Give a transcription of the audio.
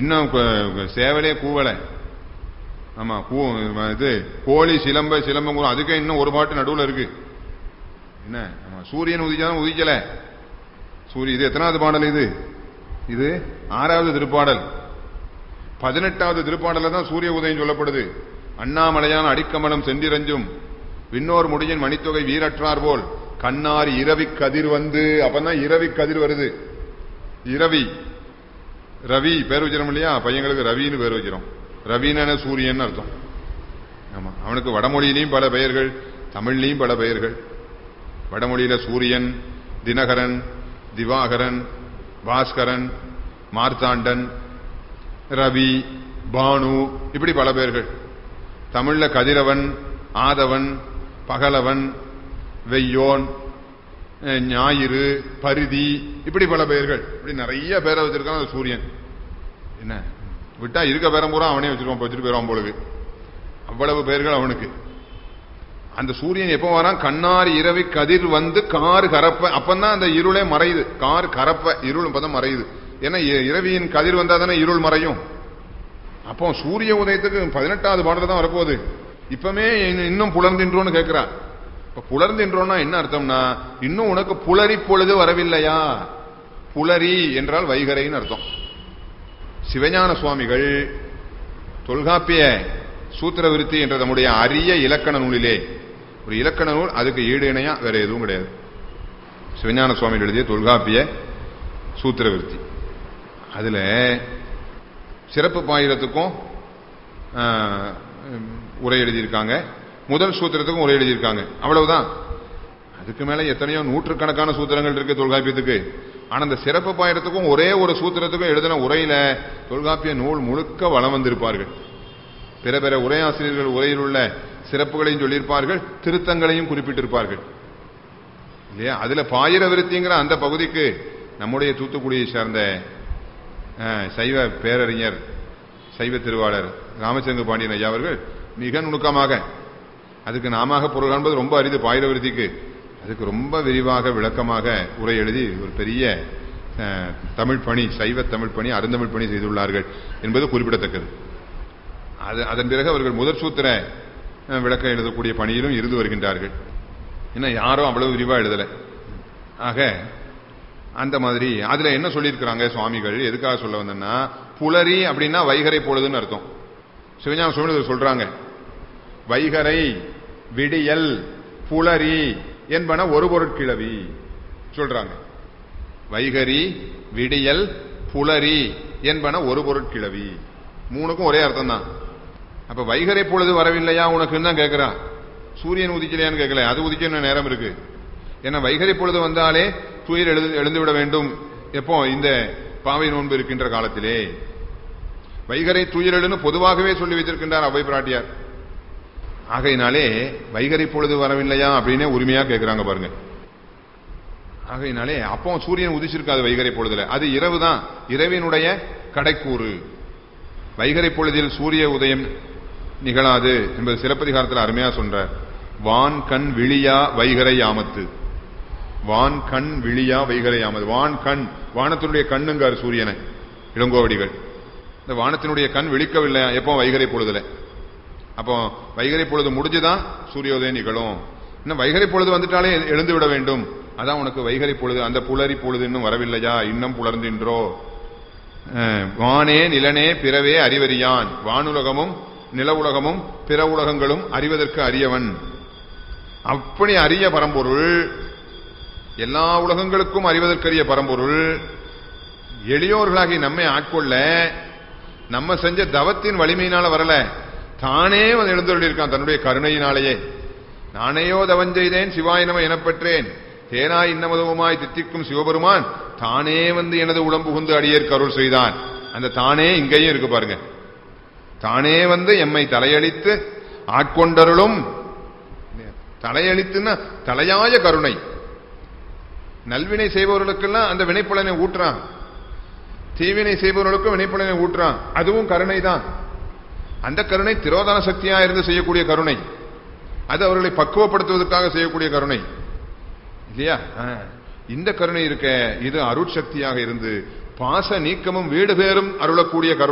இன்னும் கு- சேவலே கூவலை ஆமா கூ இது கோழி சிலம்ப சிலம்பம் கூ- அதுக்கே இன்னும் ஒரு பாட்டு நடுவுல இருக்கு என்ன ஆமா சூரியன் உதிச்சாலும் உதிக்கல சூரிய இது எத்தனாவது பாடல் இது இது ஆறாவது திருப்பாடல் பதினெட்டாவது திருப்பாடல தான் சூரிய உதயம் சொல்லப்படுது அண்ணாமலையான அடிக்கமலம் சென்றிரஞ்சும் விண்ணோர் முடியின் மணித்தொகை வீரற்றார் போல் கண்ணார் இரவி கதிர் வந்து அப்பதான் இரவி கதிர் வருது இரவி ரவி பேர் வச்சிரும் இல்லையா பையங்களுக்கு ரவின்னு பேர் வச்சிரும் ரவீனன சூரியன் அர்த்தம் ஆமா அவனுக்கு வடமொழியிலையும் பல பெயர்கள் தமிழ்லையும் பல பெயர்கள் வடமொழியில சூரியன் தினகரன் திவாகரன் பாஸ்கரன் மார்த்தாண்டன் ரவி பானு இப்படி பல பேர்கள் தமிழ்ல கதிரவன் ஆதவன் பகலவன் வெய்யோன் அஹ், ஞாயிறு பரிதி இப்படி பல பெயர்கள் இப்படி நிறைய பேரை வச்சிருக்கான் அந்த சூரியன் என்ன விட்டா இருக்க பேரம் பூரா அவனே வச்சிருவான் வச்சுட்டு போயிடுவான் பொழுது அவ்வளவு பெயர்கள் அவனுக்கு அந்த சூரியன் எப்போ வரான் கண்ணார் இரவி கதிர் வந்து கார் கரப்ப அப்பதான் அந்த இருளே மறையுது கார் கரப்ப இருள் இப்பதான் மறையுது ஏன்னா இ- இரவியின் கதிர் வந்தா தானே இருள் மறையும் அப்போ சூரிய உதயத்துக்கு பதினெட்டாவது பாடல தான் வரப்போகுது இப்பமே இன்னும் இன்னும் புலர்ந்தின்றோன்னு கேட்கிறான் இப்ப புலர்ந்தின்றோம்னா என்ன அர்த்தம்னா இன்னும் உனக்கு புலரி பொழுது வரவில்லையா புலரி என்றால் வைகரைன்னு அர்த்தம் சிவஞான சுவாமிகள் தொல்காப்பிய சூத்திர விருத்தி என்ற நம்முடைய அரிய இலக்கண நூலிலே ஒரு இலக்கண நூல் அதுக்கு ஈடு இணையா வேற எதுவும் கிடையாது சிவஞான சுவாமிகள் எழுதிய தொல்காப்பிய சூத்திர விருத்தி அதுல சிறப்பு பாயிரத்துக்கும் ஆஹ், உரை எழுதியிருக்காங்க முதல் சூத்திரத்துக்கும் உரை எழுதியிருக்காங்க அவ்வளவுதான் அதுக்கு மேல எத்தனையோ நூற்றுக்கணக்கான சூத்திரங்கள் இருக்கு தொல்காப்பியத்துக்கு ஆனா அந்த சிறப்பு பாயிரத்துக்கும் ஒரே ஒரு சூத்திரத்துக்கும் எழுதின உரையில தொல்காப்பிய நூல் முழுக்க வளம் வந்திருப்பார்கள் பிற பிற உரையாசிரியர்கள் உரையில் உள்ள சிறப்புகளையும் சொல்லியிருப்பார்கள் திருத்தங்களையும் குறிப்பிட்டிருப்பார்கள் இல்லையா அதுல பாயிர விருத்திங்கிற அந்த பகுதிக்கு நம்முடைய தூத்துக்குடியை சேர்ந்த அஹ், சைவ பேரறிஞர் சைவ திருவாளர் ராமச்சந்திர பாண்டியன் ஐயா அவர்கள் மிக நுணுக்கமாக அதுக்கு நாம பொருள் காண்பது ரொம்ப அரிது பாயிர விருத்திக்கு அதுக்கு ரொம்ப விரிவாக விளக்கமாக உரை எழுதி ஒரு பெரிய அஹ், தமிழ் பணி சைவ தமிழ் பணி அருந்தமிழ் பணி செய்துள்ளார்கள் என்பது குறிப்பிடத்தக்கது அது அதன் பிறகு அவர்கள் முதற் சூத்திர அஹ், விளக்கம் எழுதக்கூடிய பணியிலும் இருந்து வருகின்றார்கள் இன்னும் யாரும் அவ்வளவு விரிவா எழுதல ஆக அந்த மாதிரி அதுல என்ன சொல்லியிருக்கிறாங்க சுவாமிகள் எதுக்காக சொல்ல வந்தேன்னா புலரி அப்படின்னா வைகரை பொழுதுன்னு அர்த்தம் சிவஞான சுவாமி இதை சொல்றாங்க வைகரை விடியல் புலரி என்பன ஒரு பொருட்கிழவி சொல்றாங்க வைகரி விடியல் புலரி என்பன ஒரு பொருட்கிழவி மூணுக்கும் ஒரே அர்த்தம் தான் அப்ப வைகரை பொழுது வரவில்லையா உனக்குன்னு தான் கேட்கிறா சூரியன் உதிக்கலையான்னு கேட்கல அது உதிக்க இன்னும் நேரம் இருக்கு ஏன்னா வைகரை பொழுது வந்தாலே துயில் எழுந்து எழுந்து விட வேண்டும் எப்போ இந்த பாவை நோன்பு இருக்கின்ற காலத்திலே வைகரை துயிலெழுன்னு பொதுவாகவே சொல்லி வைத்திருக்கின்றார் அவை பிராட்டியார் ஆகையினாலே வைகரை பொழுது வரவில்லையா அப்படின்னே உரிமையா கேட்கிறாங்க பாருங்க ஆகையினாலே அப்போ சூரியன் உதிச்சிருக்காது வைகரை பொழுதுல அது இரவு தான் இரவினுடைய கடைக்கூறு வைகரை பொழுதில் சூரிய உதயம் நிகழாது என்பது சிலப்பதிகாரத்தில் அருமையா சொல்றார் வான் கண் விழியா வைகரை யாமத்து வான் கண் விழியா வைகரை யாமது வான் கண் வானத்தினுடைய கண்ணுங்கார் சூரியனை இளங்கோவடிகள் இந்த வானத்தினுடைய கண் விழிக்கவில்லை எப்போ வைகரை பொழுதுல அப்போ வைகரை பொழுது முடிஞ்சுதான் சூரியோதயம் நிகழும் இன்னும் வைகரை பொழுது வந்துட்டாலே எழு- எழுந்து விட வேண்டும் அதான் உனக்கு வைகரை பொழுது அந்த புலரி பொழுது இன்னும் வரவில்லையா இன்னும் புலர்ந்தின்றோ அஹ், வானே நிலனே பிறவே அறிவறியான் வானுலகமும் நில உலகமும் பிற உலகங்களும் அறிவதற்கு அரியவன் அப்படி அரிய பரம்பொருள் எல்லா உலகங்களுக்கும் அறிவதற்கரிய பரம்பொருள் எளியோர்களாகி நம்மை ஆட்கொள்ள நம்ம செஞ்ச தவத்தின் வலிமையினால வரல தானே வந்து எழுந்தருளியிருக்கான் தன்னுடைய கருணையினாலேயே நானேயோ தவம் செய்தேன் சிவாய நம எனப்பெற்றேன் தேனாய் இன்னமதுவுமாய் தித்திக்கும் சிவபெருமான் தானே வந்து எனது உளம் புகுந்து அடியேற்கு அருள் செய்தான் அந்த தானே இங்கேயும் இருக்கு பாருங்க தானே வந்து எம்மை தலையளித்து ஆட்கொண்டருளும் தலையளித்துன்னா தலையாய கருணை நல்வினை செய்பவர்களுக்கெல்லாம் அந்த வினைப்புலனை ஊட்டுறான் தீவினை செய்பவர்களுக்கும் வினைப்புலனை ஊட்டுறான் அதுவும் கருணை தான் அந்த கருணை திரோதான சக்தியா இருந்து செய்யக்கூடிய கருணை அது அவர்களை பக்குவப்படுத்துவதற்காக செய்யக்கூடிய கருணை இல்லையா ஆ. இந்த கருணை இருக்க இது அருட்சக்தியாக இருந்து பாச நீக்கமும் வீடு பேரும் அருளக்கூடிய கருணை